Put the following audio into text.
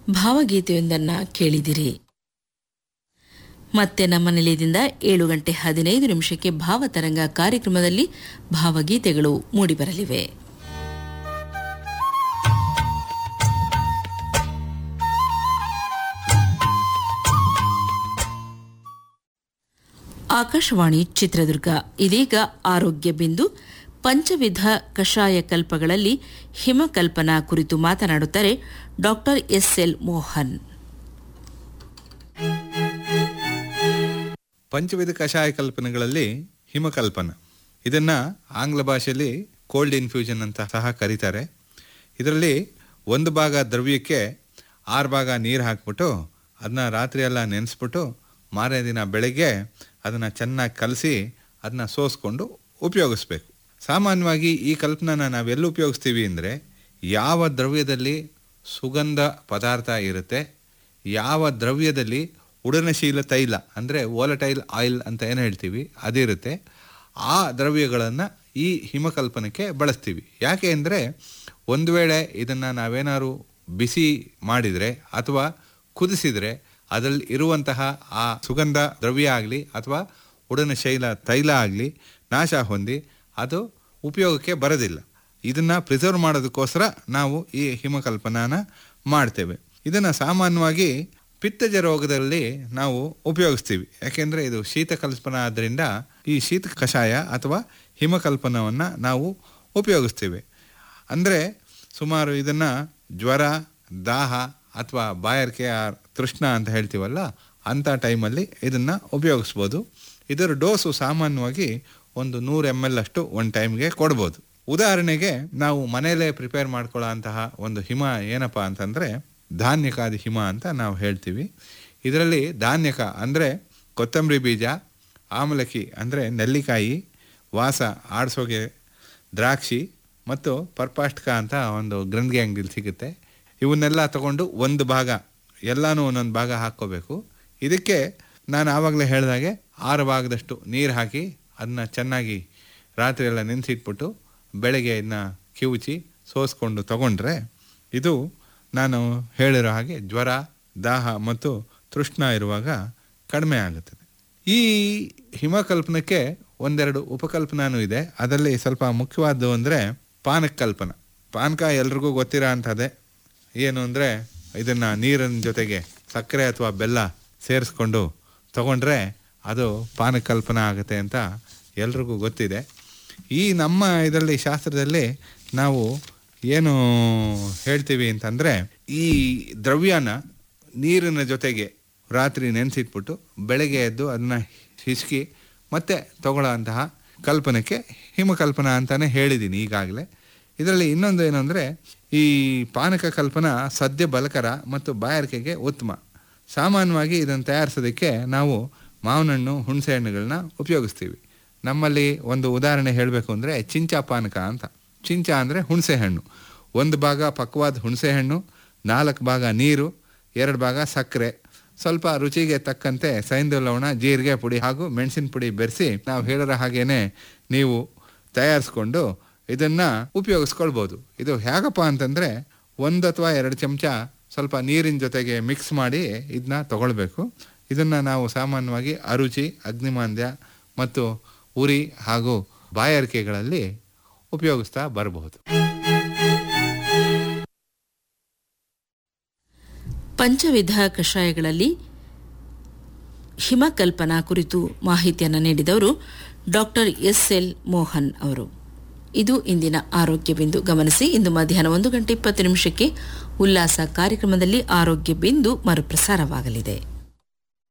ಭಾವಗೀತೆಯೊಂದನ್ನು ಕೇಳಿದಿರಿ ಮತ್ತೆ ನಮ್ಮ ನಿಲಯದಿಂದ ಏಳು ಗಂಟೆ ಹದಿನೈದು ನಿಮಿಷಕ್ಕೆ ಭಾವತರಂಗ ಕಾರ್ಯಕ್ರಮದಲ್ಲಿ ಭಾವಗೀತೆಗಳು ಮೂಡಿಬರಲಿವೆ ಆಕಾಶವಾಣಿ ಚಿತ್ರದುರ್ಗ ಇದೀಗ ಆರೋಗ್ಯ ಬಿಂದು ಪಂಚವಿಧ ಕಷಾಯ ಕಲ್ಪಗಳಲ್ಲಿ ಹಿಮಕಲ್ಪನಾ ಕುರಿತು ಮಾತನಾಡುತ್ತಾರೆ ಡಾಕ್ಟರ್ ಎಸ್ಎಲ್ ಮೋಹನ್ ಪಂಚವಿಧ ಕಷಾಯ ಕಲ್ಪನೆಗಳಲ್ಲಿ ಹಿಮಕಲ್ಪನ ಇದನ್ನ ಆಂಗ್ಲ ಭಾಷೆಯಲ್ಲಿ ಕೋಲ್ಡ್ ಇನ್ಫ್ಯೂಷನ್ ಅಂತ ಸಹ ಕರೀತಾರೆ ಇದರಲ್ಲಿ ಒಂದು ಭಾಗ ದ್ರವ್ಯಕ್ಕೆ ಆರು ಭಾಗ ನೀರು ಹಾಕ್ಬಿಟ್ಟು ಅದನ್ನ ರಾತ್ರಿ ಎಲ್ಲ ನೆನೆಸ್ಬಿಟ್ಟು ಮಾರನೇ ದಿನ ಬೆಳಗ್ಗೆ ಅದನ್ನು ಚೆನ್ನಾಗಿ ಕಲಸಿ ಅದನ್ನ ಸೋಸ್ಕೊಂಡು ಉಪಯೋಗಿಸ್ಬೇಕು ಸಾಮಾನ್ಯವಾಗಿ ಈ ಕಲ್ಪನನ ನಾವೆಲ್ಲಿ ಉಪಯೋಗಿಸ್ತೀವಿ ಅಂದರೆ ಯಾವ ದ್ರವ್ಯದಲ್ಲಿ ಸುಗಂಧ ಪದಾರ್ಥ ಇರುತ್ತೆ ಯಾವ ದ್ರವ್ಯದಲ್ಲಿ ಉಡನಶೀಲ ತೈಲ ಅಂದರೆ ಓಲಟೈಲ್ ಆಯಿಲ್ ಅಂತ ಏನು ಹೇಳ್ತೀವಿ ಅದಿರುತ್ತೆ ಆ ದ್ರವ್ಯಗಳನ್ನು ಈ ಹಿಮಕಲ್ಪನಕ್ಕೆ ಬಳಸ್ತೀವಿ ಯಾಕೆ ಅಂದರೆ ಒಂದು ವೇಳೆ ಇದನ್ನು ನಾವೇನಾದ್ರು ಬಿಸಿ ಮಾಡಿದರೆ ಅಥವಾ ಕುದಿಸಿದರೆ ಅದರಲ್ಲಿ ಇರುವಂತಹ ಆ ಸುಗಂಧ ದ್ರವ್ಯ ಆಗಲಿ ಅಥವಾ ಉಡನ ಶೈಲ ತೈಲ ಆಗಲಿ ನಾಶ ಹೊಂದಿ ಅದು ಉಪಯೋಗಕ್ಕೆ ಬರೋದಿಲ್ಲ ಇದನ್ನು ಪ್ರಿಸರ್ವ್ ಮಾಡೋದಕ್ಕೋಸ್ಕರ ನಾವು ಈ ಹಿಮಕಲ್ಪನಾನ ಮಾಡ್ತೇವೆ ಇದನ್ನು ಸಾಮಾನ್ಯವಾಗಿ ಪಿತ್ತಜ ರೋಗದಲ್ಲಿ ನಾವು ಉಪಯೋಗಿಸ್ತೀವಿ ಯಾಕೆಂದರೆ ಇದು ಶೀತಕಲ್ಪನ ಆದ್ದರಿಂದ ಈ ಶೀತ ಕಷಾಯ ಅಥವಾ ಹಿಮಕಲ್ಪನವನ್ನು ನಾವು ಉಪಯೋಗಿಸ್ತೀವಿ ಅಂದರೆ ಸುಮಾರು ಇದನ್ನು ಜ್ವರ ದಾಹ ಅಥವಾ ಬಾಯಾರಿಕೆ ತೃಷ್ಣ ಅಂತ ಹೇಳ್ತೀವಲ್ಲ ಅಂಥ ಟೈಮಲ್ಲಿ ಇದನ್ನು ಉಪಯೋಗಿಸ್ಬೋದು ಇದರ ಡೋಸು ಸಾಮಾನ್ಯವಾಗಿ ಒಂದು ನೂರು ಎಮ್ ಎಲ್ ಅಷ್ಟು ಒಂದು ಟೈಮ್ಗೆ ಕೊಡ್ಬೋದು ಉದಾಹರಣೆಗೆ ನಾವು ಮನೆಯಲ್ಲೇ ಪ್ರಿಪೇರ್ ಮಾಡ್ಕೊಳ್ಳೋ ಅಂತಹ ಒಂದು ಹಿಮ ಏನಪ್ಪ ಅಂತಂದರೆ ಧಾನ್ಯಕಾದಿ ಹಿಮ ಅಂತ ನಾವು ಹೇಳ್ತೀವಿ ಇದರಲ್ಲಿ ಧಾನ್ಯಕ ಅಂದರೆ ಕೊತ್ತಂಬರಿ ಬೀಜ ಆಮಲಕ್ಕಿ ಅಂದರೆ ನೆಲ್ಲಿಕಾಯಿ ವಾಸ ಆಡ್ಸೋಗೆ ದ್ರಾಕ್ಷಿ ಮತ್ತು ಪರ್ಪಾಷ್ಟ್ಕ ಅಂತ ಒಂದು ಗ್ರಂಥಿ ಅಂಗಡಿಲಿ ಸಿಗುತ್ತೆ ಇವನ್ನೆಲ್ಲ ತಗೊಂಡು ಒಂದು ಭಾಗ ಎಲ್ಲನೂ ಒಂದೊಂದು ಭಾಗ ಹಾಕ್ಕೋಬೇಕು ಇದಕ್ಕೆ ನಾನು ಆವಾಗಲೇ ಹೇಳಿದಾಗೆ ಆರು ಭಾಗದಷ್ಟು ನೀರು ಹಾಕಿ ಅದನ್ನ ಚೆನ್ನಾಗಿ ರಾತ್ರಿ ಎಲ್ಲ ನೆನೆಸಿಟ್ಬಿಟ್ಟು ಬೆಳಗ್ಗೆ ಇದನ್ನ ಕಿವುಚಿ ಸೋಸ್ಕೊಂಡು ತಗೊಂಡ್ರೆ ಇದು ನಾನು ಹೇಳಿರೋ ಹಾಗೆ ಜ್ವರ ದಾಹ ಮತ್ತು ತೃಷ್ಣ ಇರುವಾಗ ಕಡಿಮೆ ಆಗುತ್ತದೆ ಈ ಹಿಮಕಲ್ಪನಕ್ಕೆ ಒಂದೆರಡು ಉಪಕಲ್ಪನಾನು ಇದೆ ಅದರಲ್ಲಿ ಸ್ವಲ್ಪ ಮುಖ್ಯವಾದ್ದು ಅಂದರೆ ಪಾನಕಲ್ಪನ ಪಾನಕ ಎಲ್ರಿಗೂ ಗೊತ್ತಿರೋ ಅಂಥದ್ದೇ ಏನು ಅಂದರೆ ಇದನ್ನು ನೀರಿನ ಜೊತೆಗೆ ಸಕ್ಕರೆ ಅಥವಾ ಬೆಲ್ಲ ಸೇರಿಸ್ಕೊಂಡು ತಗೊಂಡ್ರೆ ಅದು ಪಾನಕಲ್ಪನ ಆಗುತ್ತೆ ಅಂತ ಎಲ್ರಿಗೂ ಗೊತ್ತಿದೆ ಈ ನಮ್ಮ ಇದರಲ್ಲಿ ಶಾಸ್ತ್ರದಲ್ಲಿ ನಾವು ಏನು ಹೇಳ್ತೀವಿ ಅಂತಂದರೆ ಈ ದ್ರವ್ಯನ ನೀರಿನ ಜೊತೆಗೆ ರಾತ್ರಿ ನೆನೆಸಿಟ್ಬಿಟ್ಟು ಬೆಳಗ್ಗೆ ಎದ್ದು ಅದನ್ನ ಹಿಸುಕಿ ಮತ್ತೆ ತಗೊಳ್ಳೋ ಅಂತಹ ಕಲ್ಪನಕ್ಕೆ ಹಿಮಕಲ್ಪನಾ ಅಂತಲೇ ಹೇಳಿದ್ದೀನಿ ಈಗಾಗಲೇ ಇದರಲ್ಲಿ ಇನ್ನೊಂದು ಏನಂದರೆ ಈ ಪಾನಕ ಕಲ್ಪನ ಸದ್ಯ ಬಲಕರ ಮತ್ತು ಬಾಯಾರಿಕೆಗೆ ಉತ್ತಮ ಸಾಮಾನ್ಯವಾಗಿ ಇದನ್ನು ತಯಾರಿಸೋದಕ್ಕೆ ನಾವು ಮಾವಿನಹಣ್ಣು ಹುಣಸೆ ಹಣ್ಣುಗಳನ್ನ ಉಪಯೋಗಿಸ್ತೀವಿ ನಮ್ಮಲ್ಲಿ ಒಂದು ಉದಾಹರಣೆ ಹೇಳಬೇಕು ಅಂದರೆ ಚಿಂಚಾ ಪಾನಕ ಅಂತ ಚಿಂಚ ಅಂದರೆ ಹುಣಸೆ ಹಣ್ಣು ಒಂದು ಭಾಗ ಪಕ್ವಾದ ಹುಣಸೆ ಹಣ್ಣು ನಾಲ್ಕು ಭಾಗ ನೀರು ಎರಡು ಭಾಗ ಸಕ್ಕರೆ ಸ್ವಲ್ಪ ರುಚಿಗೆ ತಕ್ಕಂತೆ ಸೈಂಧವ ಲವಣ ಜೀರಿಗೆ ಪುಡಿ ಹಾಗೂ ಮೆಣಸಿನ ಪುಡಿ ಬೆರೆಸಿ ನಾವು ಹೇಳಿರೋ ಹಾಗೇನೆ ನೀವು ತಯಾರಿಸ್ಕೊಂಡು ಇದನ್ನು ಉಪಯೋಗಿಸ್ಕೊಳ್ಬೋದು ಇದು ಹೇಗಪ್ಪ ಅಂತಂದರೆ ಒಂದು ಅಥವಾ ಎರಡು ಚಮಚ ಸ್ವಲ್ಪ ನೀರಿನ ಜೊತೆಗೆ ಮಿಕ್ಸ್ ಮಾಡಿ ಇದನ್ನ ತಗೊಳ್ಬೇಕು ಇದನ್ನು ನಾವು ಸಾಮಾನ್ಯವಾಗಿ ಅರುಚಿ ಅಗ್ನಿಮಾಂದ್ಯ ಮತ್ತು ಉರಿ ಹಾಗೂ ಬಾಯಾರಿಕೆಗಳಲ್ಲಿ ಉಪಯೋಗಿಸ್ತಾ ಬರಬಹುದು ಪಂಚವಿಧ ಕಷಾಯಗಳಲ್ಲಿ ಹಿಮಕಲ್ಪನಾ ಕುರಿತು ಮಾಹಿತಿಯನ್ನು ನೀಡಿದವರು ಡಾಕ್ಟರ್ ಎಸ್ ಎಲ್ ಮೋಹನ್ ಅವರು ಇದು ಇಂದಿನ ಆರೋಗ್ಯ ಬಿಂದು ಗಮನಿಸಿ ಇಂದು ಮಧ್ಯಾಹ್ನ ಒಂದು ಗಂಟೆ ಇಪ್ಪತ್ತು ನಿಮಿಷಕ್ಕೆ ಉಲ್ಲಾಸ ಕಾರ್ಯಕ್ರಮದಲ್ಲಿ ಆರೋಗ್ಯ ಬಿಂದು ಮರುಪ್ರಸಾರವಾಗಲಿದೆ